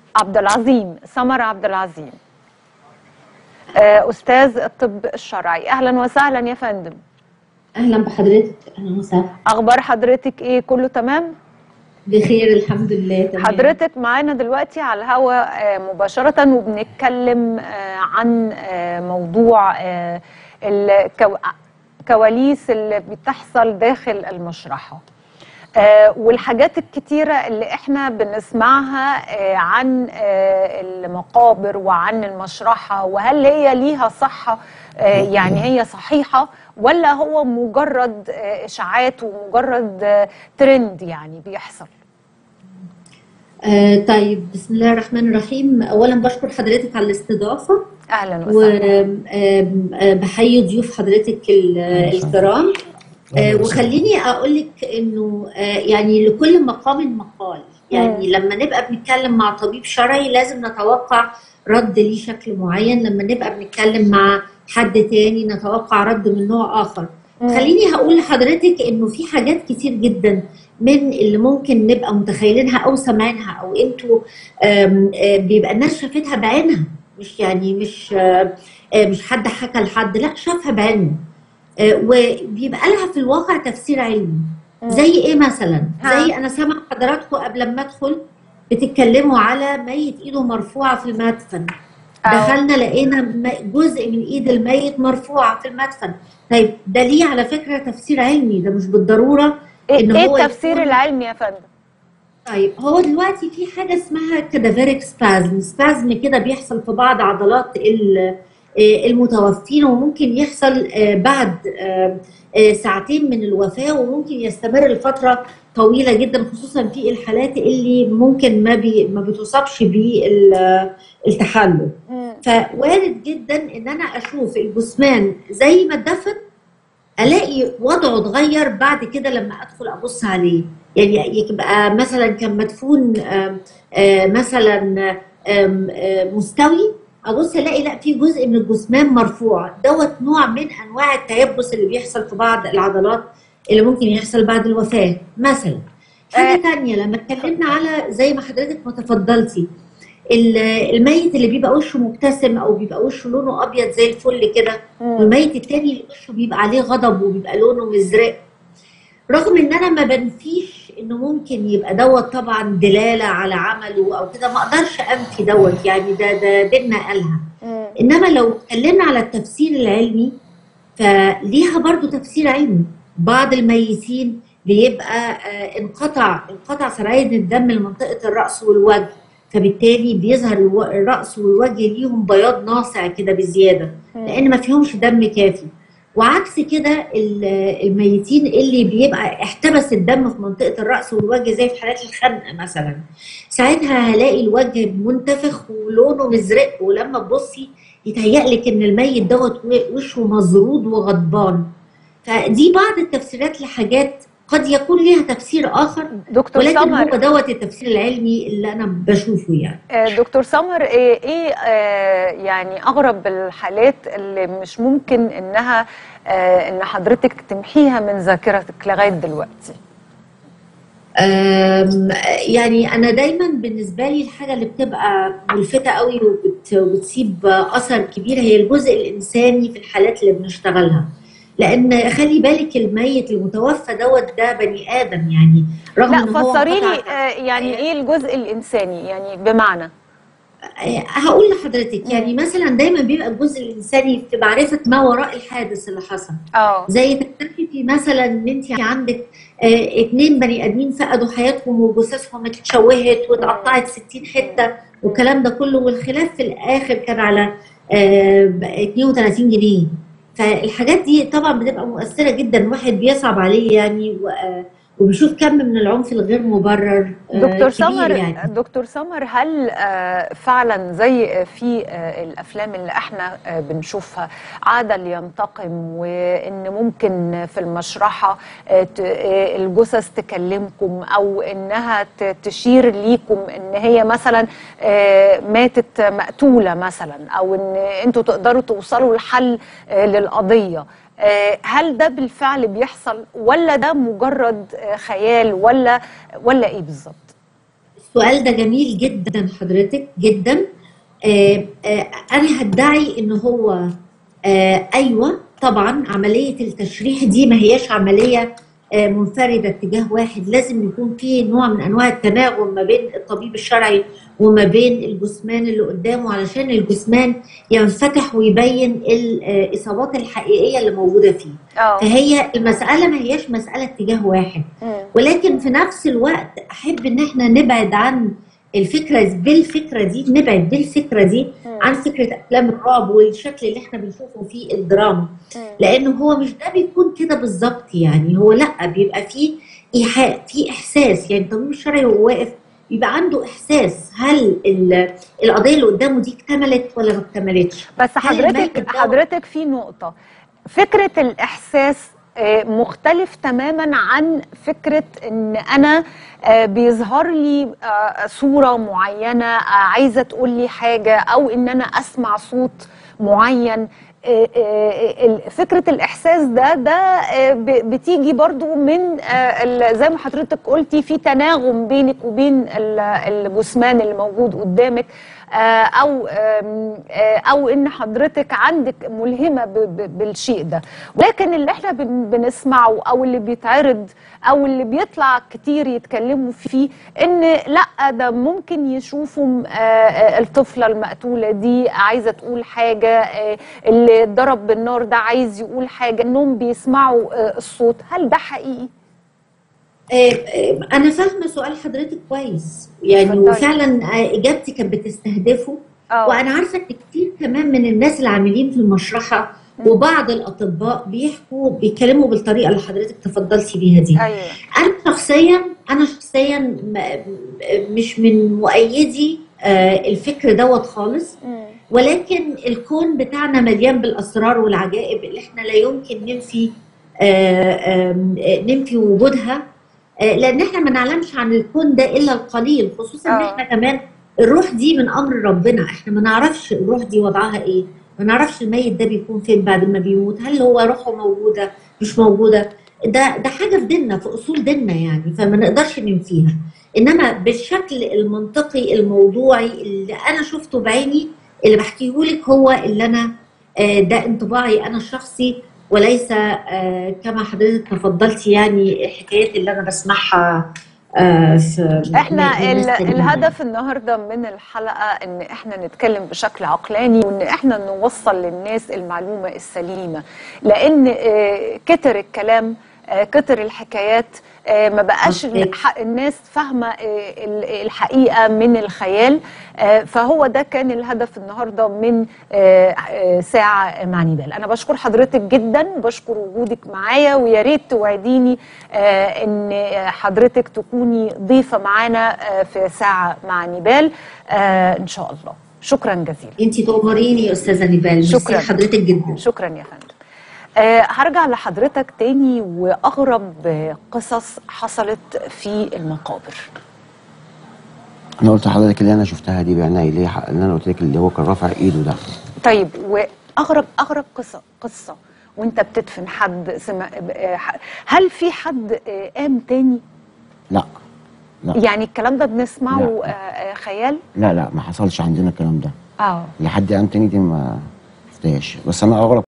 عبد العظيم سمر عبد العظيم آه، استاذ الطب الشرعي اهلا وسهلا يا فندم اهلا بحضرتك اهلا وسهلا اخبار حضرتك ايه كله تمام بخير الحمد لله تمام حضرتك معانا دلوقتي على الهواء آه، مباشرة وبنتكلم آه، عن آه، موضوع آه، الكواليس اللي بتحصل داخل المشرحة آه، والحاجات الكتيرة اللي احنا بنسمعها آه، عن آه، المقابر وعن المشرحة وهل هي ليها صحة آه، يعني هي صحيحة ولا هو مجرد آه، إشاعات ومجرد آه، ترند يعني بيحصل آه طيب بسم الله الرحمن الرحيم اولا بشكر حضرتك على الاستضافه أهلا وسهلا وبحيي ضيوف حضرتك ال- الكرام آه وخليني اقول لك انه آه يعني لكل مقام مقال يعني لما نبقى بنتكلم مع طبيب شرعي لازم نتوقع رد ليه شكل معين لما نبقى بنتكلم مع حد تاني نتوقع رد من نوع اخر خليني هقول لحضرتك انه في حاجات كتير جدا من اللي ممكن نبقى متخيلينها او سامعينها او انتوا آم، آه، بيبقى الناس شافتها بعينها مش يعني مش آه، آه، مش حد حكى لحد لا شافها بعينه آه، وبيبقى لها في الواقع تفسير علمي زي ايه مثلا ها. زي انا سامع حضراتكم قبل ما ادخل بتتكلموا على ميت ايده مرفوعه في المدفن أو. دخلنا لقينا م- جزء من ايد الميت مرفوعه في المدفن طيب ده ليه على فكره تفسير علمي ده مش بالضروره ايه إن إيه هو التفسير يكون- العلمي يا فندم طيب هو دلوقتي في حاجه اسمها كادافيريك سبازم سبازم كده بيحصل في بعض عضلات ال- آه، المتوفين وممكن يحصل آه، بعد آه، آه، ساعتين من الوفاه وممكن يستمر لفتره طويله جدا خصوصا في الحالات اللي ممكن ما بي ما بتصابش بالتحلل فوارد جدا ان انا اشوف الجثمان زي ما اتدفن الاقي وضعه اتغير بعد كده لما ادخل ابص عليه يعني يبقى مثلا كان مدفون آم، آم، مثلا آم، آم، مستوي ابص الاقي لا في جزء من الجثمان مرفوع دوت نوع من انواع التيبس اللي بيحصل في بعض العضلات اللي ممكن يحصل بعد الوفاه مثلا حاجه تانية لما اتكلمنا على زي ما حضرتك ما تفضلتي ال- الميت اللي بيبقى وشه مبتسم او بيبقى وشه لونه ابيض زي الفل كده والميت التاني اللي وشه بيبقى عليه غضب وبيبقى لونه مزرق رغم ان انا ما بنفيش انه ممكن يبقى دوت طبعا دلاله على عمله او كده ما اقدرش انفي دوت يعني ده ده ديننا قالها انما لو اتكلمنا على التفسير العلمي فليها برضو تفسير علمي بعض الميتين بيبقى آه، انقطع انقطع سرعان الدم لمنطقه الراس والوجه فبالتالي بيظهر الو- الراس والوجه ليهم بياض ناصع كده بزياده لان ما فيهمش دم كافي وعكس كده ال- الميتين اللي بيبقى احتبس الدم في منطقه الراس والوجه زي في حالات الخنق مثلا ساعتها هلاقي الوجه منتفخ ولونه مزرق ولما تبصي يتهيألك ان الميت دوت و- وشه مزرود وغضبان فدي بعض التفسيرات لحاجات قد يكون ليها تفسير اخر دكتور ولكن هو سمر دوت التفسير العلمي اللي انا بشوفه يعني آه، دكتور سمر ايه, إيه آه، يعني اغرب الحالات اللي مش ممكن انها آه، ان حضرتك تمحيها من ذاكرتك لغايه دلوقتي أم، يعني انا دايما بالنسبه لي الحاجه اللي بتبقى ملفته قوي وبت- وبتسيب اثر كبير هي الجزء الانساني في الحالات اللي بنشتغلها لان خلي بالك الميت المتوفى دوت ده بني ادم يعني رغم لا ان هو فسري لي انقطع آه، يعني ايه الجزء الانساني يعني بمعنى هقول لحضرتك يعني مثلا دايما بيبقى الجزء الانساني في معرفه ما وراء الحادث اللي حصل اه زي تكتشفي مثلا ان انت عندك آه اتنين بني ادمين فقدوا حياتهم وجثثهم اتشوهت واتقطعت 60 حته والكلام ده كله والخلاف في الاخر كان على آه 32 جنيه فالحاجات دي طبعا بتبقى مؤثره جدا واحد بيصعب عليه يعني و- آه، وبيشوف كم من العنف الغير مبرر آه، دكتور كبير سمر يعني دكتور سمر هل آه، فعلا زي في آه، الافلام اللي احنا آه، بنشوفها عادل ينتقم وان ممكن في المشرحه آه، ت- آه، الجثث تكلمكم او انها ت- تشير ليكم ان هي مثلا آه، ماتت مقتوله مثلا او ان انتوا تقدروا توصلوا لحل آه، للقضيه آه، هل ده بالفعل بيحصل ولا ده مجرد آه، خيال ولا ولا ايه بالظبط؟ السؤال ده جميل جدا حضرتك جدا آه آه انا هدعي ان هو آه ايوه طبعا عمليه التشريح دي ما هياش عمليه آه منفرده اتجاه واحد لازم يكون في نوع من انواع التناغم ما بين الطبيب الشرعي وما بين الجثمان اللي قدامه علشان الجثمان ينفتح ويبين الاصابات الحقيقيه اللي موجوده فيه اه فهي المساله ما هياش مساله اتجاه واحد مم. ولكن في نفس الوقت احب ان احنا نبعد عن الفكره بالفكره دي نبعد بالفكره دي مم. عن فكره افلام الرعب والشكل اللي احنا بنشوفه في الدراما مم. لانه هو مش ده بيكون كده بالظبط يعني هو لا بيبقى فيه ايحاء في احساس يعني الطبيب الشرعي وهو واقف بيبقى عنده احساس هل ال- القضيه اللي قدامه دي اكتملت ولا ما اكتملتش بس هل حضرتك الميت ده- حضرتك في نقطة فكرة الإحساس آه، مختلف تماما عن فكرة ان انا آه، بيظهر لي آه، صورة معينة آه، عايزة تقول لي حاجة او ان انا اسمع صوت معين آه، آه، ال- فكرة الإحساس ده ده آه، ب- بتيجي برضو من آه، ال- زي ما حضرتك قلتي في تناغم بينك وبين ال- الجثمان اللي موجود قدامك آه، او آم، آه، او ان حضرتك عندك ملهمه ب- ب- بالشيء ده ولكن اللي احنا بن- بنسمعه او اللي بيتعرض او اللي بيطلع كتير يتكلموا فيه ان لا ده ممكن يشوفوا آه، آه، الطفله المقتوله دي عايزه تقول حاجه آه، اللي اتضرب بالنار ده عايز يقول حاجه انهم بيسمعوا آه، الصوت هل ده حقيقي آه، آه، انا فاهمه سؤال حضرتك كويس يعني اتفضلي. وفعلا آه، اجابتي كانت بتستهدفه اه وانا عارفه ان كتير كمان من الناس اللي عاملين في المشرحه وبعض الاطباء بيحكوا بيتكلموا بالطريقه اللي حضرتك تفضلتي بيها دي ايوه انا شخصيا انا شخصيا م- مش من مؤيدي آه، الفكر دوت خالص مم. ولكن الكون بتاعنا مليان بالاسرار والعجائب اللي احنا لا يمكن ننفي آه، آم، آه، ننفي وجودها آه، لان احنا ما نعلمش عن الكون ده الا القليل خصوصا ان آه. احنا كمان الروح دي من امر ربنا احنا ما نعرفش الروح دي وضعها ايه ما نعرفش الميت ده بيكون فين بعد ما بيموت هل هو روحه موجوده مش موجوده ده ده حاجه في ديننا في اصول ديننا يعني فما نقدرش ننفيها انما بالشكل المنطقي الموضوعي اللي انا شفته بعيني اللي بحكيه لك هو اللي انا آه، ده انطباعي انا الشخصي وليس آه، كما حضرتك تفضلتي يعني الحكايات اللي انا بسمعها آه، في احنا من- من ال- ناس تانيين. الهدف النهارده من الحلقه ان احنا نتكلم بشكل عقلاني وان احنا نوصل للناس المعلومه السليمه لان آه، كتر الكلام آه، كتر الحكايات آه، ما بقاش أوكي. الح- الناس فاهمه آه، ال- الحقيقه من الخيال آه، فهو ده كان الهدف النهارده من آه، آه، ساعه مع نيبال انا بشكر حضرتك جدا وبشكر وجودك معايا ويا ريت توعديني آه، ان حضرتك تكوني ضيفه معانا آه، في ساعه مع نيبال آه، ان شاء الله شكرا جزيلا انت تؤمريني يا استاذه نيبال ميرسي شكراً. لحضرتك جدا شكرا يا فندم آه، هرجع لحضرتك تاني واغرب آه، قصص حصلت في المقابر انا قلت لحضرتك اللي انا شفتها دي بعناية اللي هي ح- اللي انا قلت لك اللي هو كان رافع ايده ده طيب واغرب اغرب قصه قصه وانت بتدفن حد سمع آه، ح- هل في حد آه، قام تاني لا لا يعني الكلام ده بنسمعه لا. آه، آه، خيال لا لا ما حصلش عندنا الكلام ده اه لحد قام تاني دي ما شفتهاش بس انا اغرب